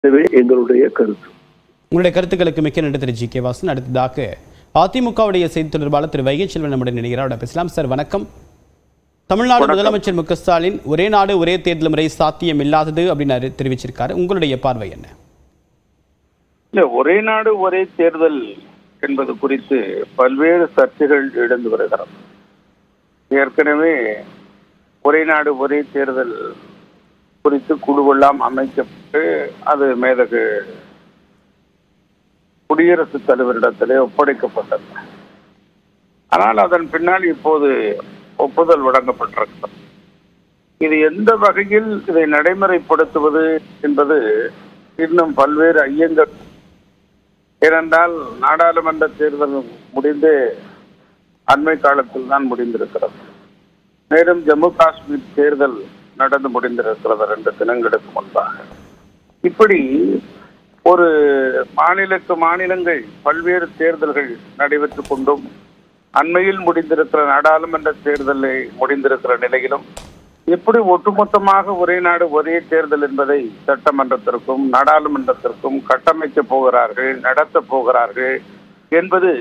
எனவே எங்களுடைய கருத்து உங்களுடைய கருத்துக்களுக்கு மிக்க நன்றி திரு ஜி கே வாசன் அடுத்ததாக அதிமுகவுடைய செய்தி தொடர்பாளர் திரு வைகை செல்வன் நம்முடைய நினைக்கிறார் அவருடைய பேசலாம் சார் வணக்கம் தமிழ்நாடு முதலமைச்சர் மு க ஸ்டாலின் ஒரே நாடு ஒரே தேர்தல் முறை சாத்தியம் இல்லாதது அப்படின்னு அறி- தெரிவிச்சிருக்காரு உங்களுடைய பார்வை என்ன இல்ல ஒரே நாடு ஒரே தேர்தல் என்பது குறித்து பல்வேறு சர்ச்சைகள் எழுந்து வருகிறது ஏற்கனவே ஒரே நாடு ஒரே தேர்தல் குறித்து குழுவெல்லாம் அமைக்கப்பட்டு அது மேதகு குடியரசுத் தலைவரிடத்திலே ஒப்படைக்கப்பட்டது ஆனால் அதன் பின்னால் இப்போது ஒப்புதல் வழங்கப்பட்டிருக்கிறது இது எந்த வகையில் இதை நடைமுறைப்படுத்துவது என்பது இன்னும் பல்வேறு ஐயங்கள் ஏனென்றால் நாடாளுமன்ற தேர்தல் முடிந்து அண்மை காலத்தில் தான் முடிந்திருக்கிறது மேலும் ஜம்மு காஷ்மீர் தேர்தல் நடந்து முடிந்திருக்கிறது ரெண்டு தினங்களுக்கு முன்பாக இப்படி ஒரு மாநிலத்து மாநிலங்கள் பல்வேறு தேர்தல்கள் நடைபெற்றுக் கொண்டும் அண்மையில் முடிந்திருக்கிற நாடாளுமன்ற தேர்தலை முடிந்திருக்கிற நிலையிலும் எப்படி ஒட்டுமொத்தமாக ஒரே நாடு ஒரே தேர்தல் என்பதை சட்டமன்றத்திற்கும் நாடாளுமன்றத்திற்கும் கட்டமைக்க போகிறார்கள் நடத்த போகிறார்கள் என்பது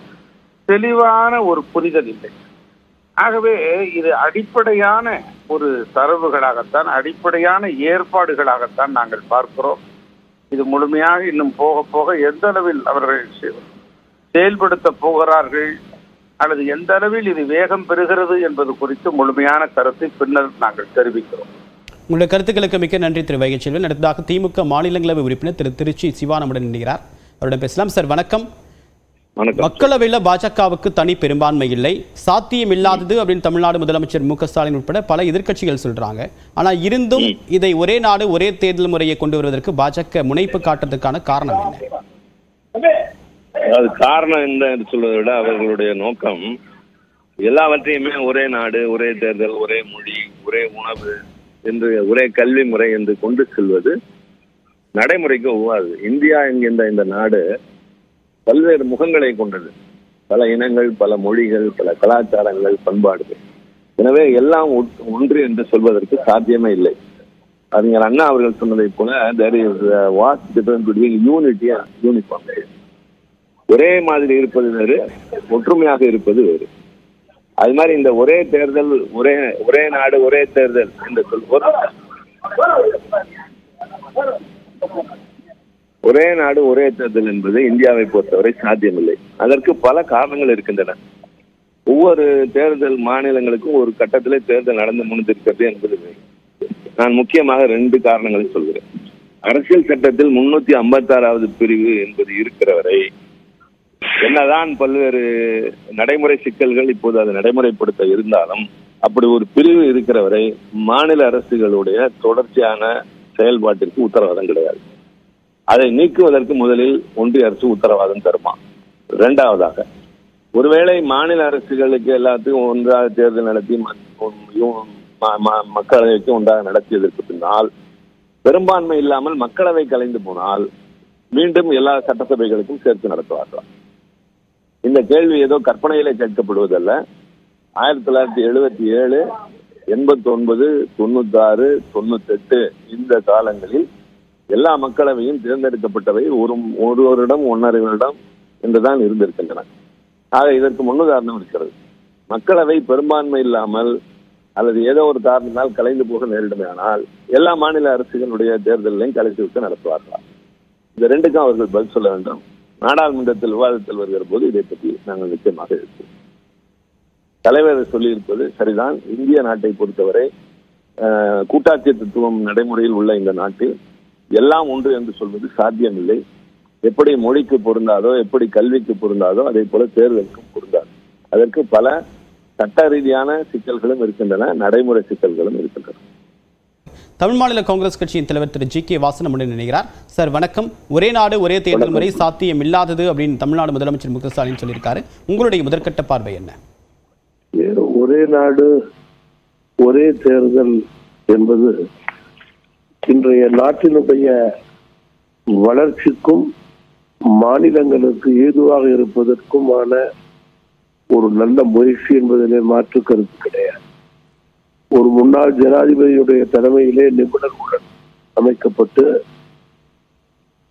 தெளிவான ஒரு புரிதல் இல்லை ஆகவே இது அடிப்படையான ஒரு தரவுகளாகத்தான் அடிப்படையான ஏற்பாடுகளாகத்தான் நாங்கள் பார்க்கிறோம் இது முழுமையாக இன்னும் போக போக எந்த அளவில் அவர்கள் செ- செயல்படுத்த போகிறார்கள் அல்லது எந்த அளவில் இது வேகம் பெறுகிறது என்பது குறித்து முழுமையான கருத்தை பின்னர் நாங்கள் தெரிவிக்கிறோம் உங்களுடைய கருத்துக்களுக்கு மிக்க நன்றி திரு வைகை செல்வன் அடுத்ததாக திமுக மாநிலங்களவை உறுப்பினர் திரு திருச்சி சிவா நம்முடன் நினைக்கிறார் அவருடன் பேசலாம் சார் வணக்கம் வணக்கம் மக்களவையில் பாஜகவுக்கு தனி பெரும்பான்மை இல்லை சாத்தியம் இல்லாதது அப்படின்னு தமிழ்நாடு முதலமைச்சர் மு க ஸ்டாலின் உட்பட பல எதிர்க்கட்சிகள் சொல்றாங்க ஆனா இருந்தும் இதை ஒரே நாடு ஒரே தேர்தல் முறையை கொண்டு வருவதற்கு பாஜக முனைப்பு காட்டுறதுக்கான காரணம் என்ன அது காரணம் என்ன என்று சொல்வதை விட அவர்களுடைய நோக்கம் எல்லாவற்றையுமே ஒரே நாடு ஒரே தேர்தல் ஒரே மொழி ஒரே உணவு என்று ஒரே கல்வி முறை என்று கொண்டு செல்வது நடைமுறைக்கு ஒவ்வாது இந்தியா என்கின்ற இந்த நாடு பல்வேறு முகங்களை கொண்டது பல இனங்கள் பல மொழிகள் பல கலாச்சாரங்கள் பண்பாடுகள் எனவே எல்லாம் ஒட்- ஒன்று என்று சொல்வதற்கு சாத்தியமே இல்லை அறிஞர் அண்ணா அவர்கள் சொன்னதைப் போல there is what difference between unity and uniform ஒரே மாதிரி இருப்பது வேறு ஒற்றுமையாக இருப்பது வேறு அது மாதிரி இந்த ஒரே தேர்தல் ஒரே ஒரே நாடு ஒரே தேர்தல் என்று சொல்வோம் ஒரே நாடு ஒரே தேர்தல் என்பது இந்தியாவை பொறுத்தவரை சாத்தியமில்லை அதற்கு பல காரணங்கள் இருக்கின்றன ஒவ்வொரு தேர்தல் மாநிலங்களுக்கும் ஒரு கட்டத்திலே தேர்தல் நடந்து முடிந்திருக்கிறது என்பது நான் முக்கியமாக ரெண்டு காரணங்களை சொல்கிறேன் அரசியல் சட்டத்தில் முன்னூத்தி ஐம்பத்தாறாவது பிரிவு என்பது இருக்கிற வரை என்னதான் பல்வேறு நடைமுறை சிக்கல்கள் இப்போது அதை நடைமுறைப்படுத்த இருந்தாலும் அப்படி ஒரு பிரிவு இருக்கிற வரை மாநில அரசுகளுடைய தொடர்ச்சியான செயல்பாட்டிற்கு உத்தரவாதம் கிடையாது அதை நீக்குவதற்கு முதலில் ஒன்றிய அரசு உத்தரவாதம் தருமா இரண்டாவதாக ஒருவேளை மாநில அரசுகளுக்கு எல்லாத்துக்கும் ஒன்றாக தேர்தல் நடத்தி ம- ம- ம- மக்களவைக்கு ஒன்றாக நடத்தியதற்கு பின்னால் பெரும்பான்மை இல்லாமல் மக்களவை கலைந்து போனால் மீண்டும் எல்லா சட்டசபைகளுக்கும் சேர்த்து நடத்துவார்களா இந்த கேள்வி ஏதோ கற்பனையிலே கேட்கப்படுவதல்ல ஆயிரத்தி தொள்ளாயிரத்தி எழுபத்தி ஏழு எண்பத்தி ஒன்பது தொண்ணூத்தி ஆறு தொண்ணூத்தி எட்டு இந்த காலங்களில் எல்லா மக்களவையும் தேர்ந்தெடுக்கப்பட்டவை ஒரு ஒரு வருடம் ஒன்றரை வருடம் என்றுதான் இருந்திருக்கின்றன ஆக இதற்கு முன்னுதாரணம் இருக்கிறது மக்களவை பெரும்பான்மை இல்லாமல் அல்லது ஏதோ ஒரு காரணத்தால் கலைந்து போக நேரிடுமேயானால் எல்லா மாநில அரசுகளுடைய தேர்தலையும் கலைத்து விட்டு நடத்துவார்களாம் இந்த ரெண்டுக்கும் அவர்கள் பதில் சொல்ல வேண்டும் நாடாளுமன்றத்தில் விவாதத்தில் வருகிற போது இதை பற்றி நாங்கள் நிச்சயமாக இருப்போம் தலைவர் சொல்லியிருப்பது சரிதான் இந்திய நாட்டை பொறுத்தவரை அஹ், கூட்டாட்சி தத்துவம் நடைமுறையில் உள்ள இந்த நாட்டில் எல்லாம் ஒன்று என்று சொல்வது சாத்தியமில்லை எப்படி மொழிக்கு பொருந்தாதோ எப்படி கல்விக்கு பொருந்தாதோ அதே போல தேர்தலுக்கும் பொருந்தாது அதற்கு பல சட்ட ரீதியான சிக்கல்களும் இருக்கின்றன நடைமுறை சிக்கல்களும் இருக்கின்றன தமிழ் மாநில காங்கிரஸ் கட்சியின் தலைவர் திரு ஜி கே வாசன் நம்முடன் நினைக்கிறார் சார் வணக்கம் ஒரே நாடு ஒரே தேர்தல் முறை சாத்தியம் இல்லாதது அப்படின்னு தமிழ்நாடு முதலமைச்சர் மு க ஸ்டாலின் சொல்லியிருக்காரு உங்களுடைய முதற்கட்ட பார்வை என்ன ஏன் ஒரே நாடு ஒரே தேர்தல் என்பது இன்றைய நாட்டினுடைய வளர்ச்சிக்கும் மாநிலங்களுக்கு ஏதுவாக இருப்பதற்குமான ஒரு நல்ல முயற்சி என்பதிலே மாற்று கருத்து கிடையாது ஒரு முன்னாள் ஜனாதிபதியுடைய தலைமையிலே நிபுணர்களுடன் அமைக்கப்பட்டு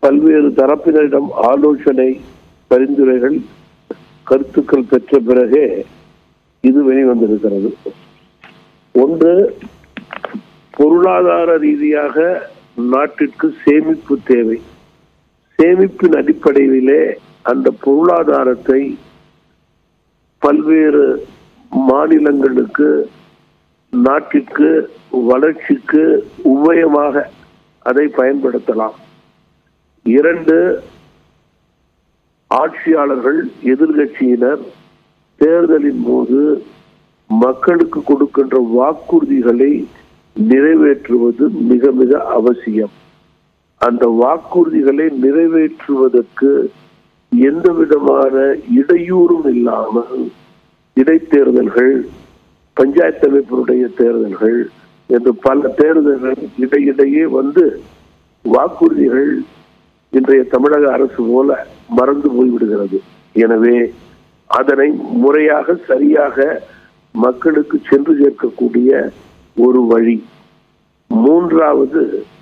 பல்வேறு தரப்பினரிடம் ஆலோசனை பரிந்துரைகள் கருத்துக்கள் பெற்ற பிறகே இது வெளிவந்திருக்கிறது ஒன்று பொருளாதார ரீதியாக நாட்டிற்கு சேமிப்பு தேவை சேமிப்பின் அடிப்படையிலே அந்த பொருளாதாரத்தை பல்வேறு மாநிலங்களுக்கு நாட்டிற்கு வளர்ச்சிக்கு உபயமாக அதை பயன்படுத்தலாம் இரண்டு ஆட்சியாளர்கள் எதிர்கட்சியினர் தேர்தலின் போது மக்களுக்கு கொடுக்கின்ற வாக்குறுதிகளை நிறைவேற்றுவது மிக மிக அவசியம் அந்த வாக்குறுதிகளை நிறைவேற்றுவதற்கு எந்த விதமான இடையூறும் இல்லாமல் இடைத்தேர்தல்கள் பஞ்சாயத்து அமைப்பினுடைய தேர்தல்கள் என்று பல தேர்தல்கள் இடையிடையே வந்து வாக்குறுதிகள் இன்றைய தமிழக அரசு போல மறந்து போய்விடுகிறது எனவே அதனை முறையாக சரியாக மக்களுக்கு சென்று சேர்க்கக்கூடிய ஒரு வழி மூன்றாவது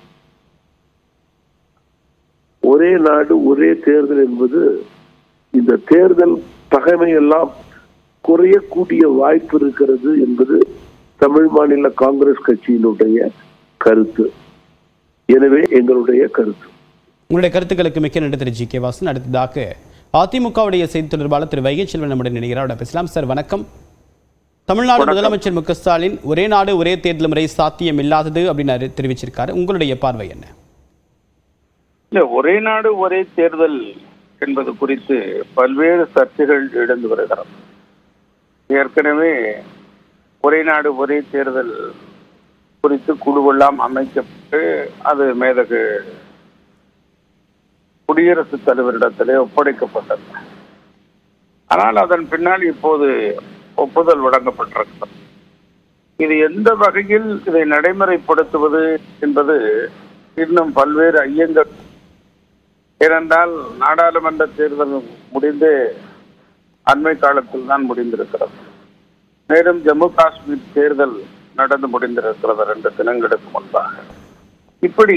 ஒரே நாடு ஒரே தேர்தல் என்பது இந்த தேர்தல் பகைமையெல்லாம் குறையக்கூடிய வாய்ப்பு இருக்கிறது என்பது தமிழ் மாநில காங்கிரஸ் கட்சியினுடைய கருத்து எனவே எங்களுடைய கருத்து உங்களுடைய கருத்துக்களுக்கு மிக்க நன்றி திரு ஜி கே வாசன் அடுத்ததாக அதிமுகவுடைய செய்தி தொடர்பாளர் திரு வைகை செல்வன் நம்முடைய நினைக்கிறார் அவரோட பேசலாம் சார் வணக்கம் தமிழ்நாடு முதலமைச்சர் மு க ஸ்டாலின் ஒரே நாடு ஒரே தேர்தல் முறை சாத்தியம் இல்லாதது அப்படின்னு அறி- தெரிவிச்சிருக்காரு உங்களுடைய பார்வை என்ன இல்ல ஒரே நாடு ஒரே தேர்தல் என்பது குறித்து பல்வேறு சர்ச்சைகள் எழுந்து வருகிறது ஏற்கனவே ஒரே நாடு ஒரே தேர்தல் குறித்து குழுவெல்லாம் அமைக்கப்பட்டு அது மேதகு குடியரசுத் தலைவரிடத்திலே ஒப்படைக்கப்பட்டது ஆனால் அதன் பின்னால் இப்போது ஒப்புதல் வழங்கப்பட்டிருக்கிறது இது எந்த வகையில் இதை நடைமுறைப்படுத்துவது என்பது இன்னும் பல்வேறு ஐயங்கள் ஏனென்றால் நாடாளுமன்ற தேர்தல் முடிந்து அண்மை காலத்தில் தான் முடிந்திருக்கிறது மேலும் ஜம்மு காஷ்மீர் தேர்தல் நடந்து முடிந்திருக்கிறது ரெண்டு தினங்களுக்கு முன்பாக இப்படி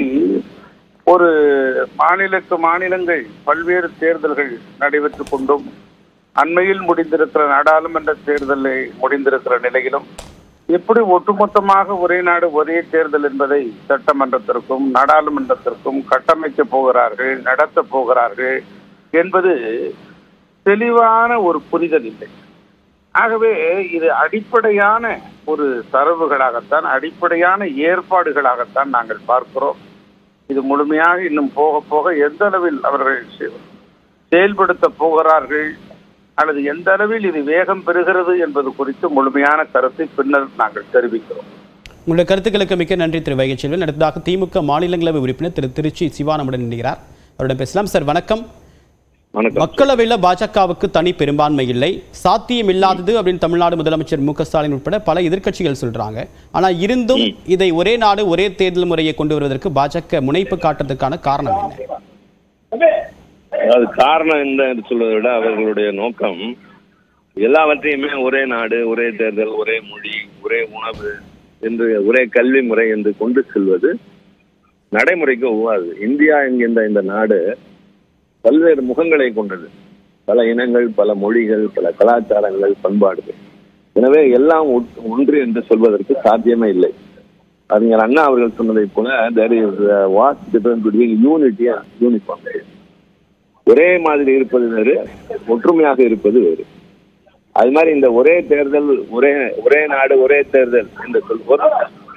ஒரு மாநிலத்து மாநிலங்கள் பல்வேறு தேர்தல்கள் நடைபெற்றுக் கொண்டும் அண்மையில் முடிந்திருக்கிற நாடாளுமன்ற தேர்தலை முடிந்திருக்கிற நிலையிலும் எப்படி ஒட்டுமொத்தமாக ஒரே நாடு ஒரே தேர்தல் என்பதை சட்டமன்றத்திற்கும் நாடாளுமன்றத்திற்கும் கட்டமைக்க போகிறார்கள் நடத்த போகிறார்கள் என்பது தெளிவான ஒரு புரிதல் இல்லை ஆகவே இது அடிப்படையான ஒரு தரவுகளாகத்தான் அடிப்படையான ஏற்பாடுகளாகத்தான் நாங்கள் பார்க்கிறோம் இது முழுமையாக இன்னும் போக போக எந்த அளவில் அவர்கள் செ- செயல்படுத்த போகிறார்கள் அல்லது எந்த அளவில் இது வேகம் பெறுகிறது என்பது குறித்து முழுமையான கருத்தை பின்னர் நாங்கள் தெரிவிக்கிறோம் உங்களுடைய கருத்துக்களுக்கு மிக்க நன்றி திரு வைகை செல்வன் அடுத்ததாக திமுக மாநிலங்களவை உறுப்பினர் திரு திருச்சி சிவா நம்முடன் நினைக்கிறார் அவரிடம் பேசலாம் சார் வணக்கம் வணக்கம் மக்களவையில் பாஜகவுக்கு தனி பெரும்பான்மை இல்லை சாத்தியம் இல்லாதது அப்படின்னு தமிழ்நாடு முதலமைச்சர் மு க ஸ்டாலின் உட்பட பல எதிர்க்கட்சிகள் சொல்றாங்க ஆனா இருந்தும் இதை ஒரே நாடு ஒரே தேர்தல் முறையை கொண்டு வருவதற்கு பாஜக முனைப்பு காட்டுறதுக்கான காரணம் என்ன அதாவது காரணம் என்ன என்று சொல்வதை விட அவர்களுடைய நோக்கம் எல்லாவற்றையுமே ஒரே நாடு ஒரே தேர்தல் ஒரே மொழி ஒரே உணவு என்று ஒரே கல்வி முறை என்று கொண்டு செல்வது நடைமுறைக்கு ஒவ்வாது இந்தியா என்கின்ற இந்த நாடு பல்வேறு முகங்களை கொண்டது பல இனங்கள் பல மொழிகள் பல கலாச்சாரங்கள் பண்பாடுகள் எனவே எல்லாம் ஒட்- ஒன்று என்று சொல்வதற்கு சாத்தியமே இல்லை அறிஞர் அண்ணா அவர்கள் சொன்னதை போல there is what difference between unity and uniform ஒரே மாதிரி இருப்பது வேறு ஒற்றுமையாக இருப்பது வேறு அது மாதிரி இந்த ஒரே தேர்தல் ஒரே ஒரே நாடு ஒரே தேர்தல் என்று சொல்வோர்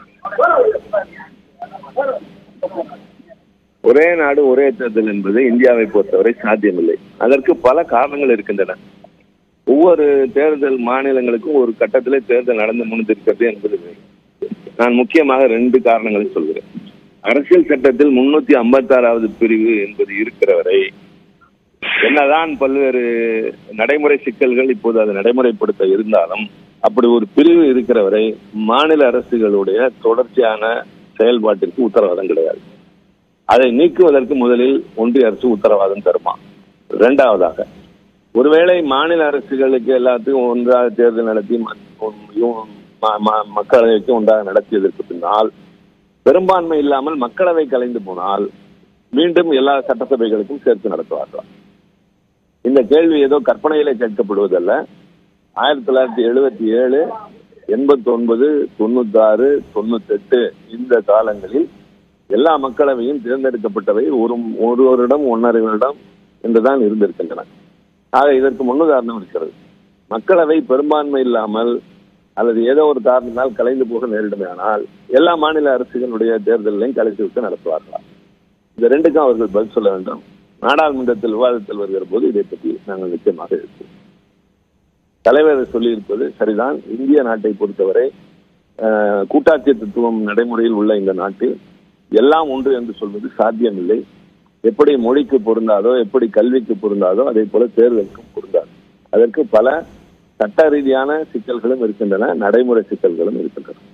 ஒரே நாடு ஒரே தேர்தல் என்பது இந்தியாவை பொறுத்தவரை சாத்தியமில்லை அதற்கு பல காரணங்கள் இருக்கின்றன ஒவ்வொரு தேர்தல் மாநிலங்களுக்கும் ஒரு கட்டத்திலே தேர்தல் நடந்து முடிந்திருக்கிறது என்பது வேறு. நான் முக்கியமாக ரெண்டு காரணங்களை சொல்கிறேன் அரசியல் சட்டத்தில் முன்னூத்தி ஐம்பத்தாறாவது பிரிவு என்பது இருக்கிற வரை என்னதான் பல்வேறு நடைமுறை சிக்கல்கள் இப்போது அதை நடைமுறைப்படுத்த இருந்தாலும் அப்படி ஒரு பிரிவு இருக்கிற வரை மாநில அரசுகளுடைய தொடர்ச்சியான செயல்பாட்டிற்கு உத்தரவாதம் கிடையாது அதை நீக்குவதற்கு முதலில் ஒன்றிய அரசு உத்தரவாதம் தருமா இரண்டாவதாக ஒருவேளை மாநில அரசுகளுக்கு எல்லாத்துக்கும் ஒன்றாக தேர்தல் நடத்தி ம- யூ- ம- ம- மக்களவைக்கு ஒன்றாக நடத்தியதற்கு பின்னால் பெரும்பான்மை இல்லாமல் மக்களவை கலைந்து போனால் மீண்டும் எல்லா சட்டசபைகளுக்கும் சேர்த்து நடத்துவார்களா இந்த கேள்வி ஏதோ கற்பனையிலே கேட்கப்படுவதல்ல ஆயிரத்தி தொள்ளாயிரத்தி எழுபத்தி ஏழு எண்பத்தி ஒன்பது தொண்ணூத்தி ஆறு தொண்ணூத்தி எட்டு இந்த காலங்களில் எல்லா மக்களவையும் தேர்ந்தெடுக்கப்பட்டவை ஒரு ஒரு வருடம் ஒன்றரை வருடம் என்றுதான் இருந்திருக்கின்றன ஆக இதற்கு முன்னுதாரணம் இருக்கிறது மக்களவை பெரும்பான்மை இல்லாமல் அல்லது ஏதோ ஒரு காரணத்தினால் கலைந்து போக நேரிடுமையானால் எல்லா மாநில அரசுகளுடைய தேர்தலையும் கலைத்து விட்டு நடத்துவார்களா இந்த ரெண்டுக்கும் அவர்கள் பதில் சொல்ல வேண்டும் நாடாளுமன்றத்தில் விவாதத்தில் வருகிற போது இதை பற்றி நாங்கள் நிச்சயமாக இருப்போம் தலைவர் சொல்லியிருப்பது சரிதான் இந்திய நாட்டை பொறுத்தவரை அஹ், கூட்டாட்சி தத்துவம் நடைமுறையில் உள்ள இந்த நாட்டில் எல்லாம் ஒன்று என்று சொல்வது சாத்தியமில்லை எப்படி மொழிக்கு பொருந்தாதோ எப்படி கல்விக்கு பொருந்தாதோ அதே போல தேர்தலுக்கும் பொருந்தாது அதற்கு பல சட்ட ரீதியான சிக்கல்களும் இருக்கின்றன நடைமுறை சிக்கல்களும் இருக்கின்றன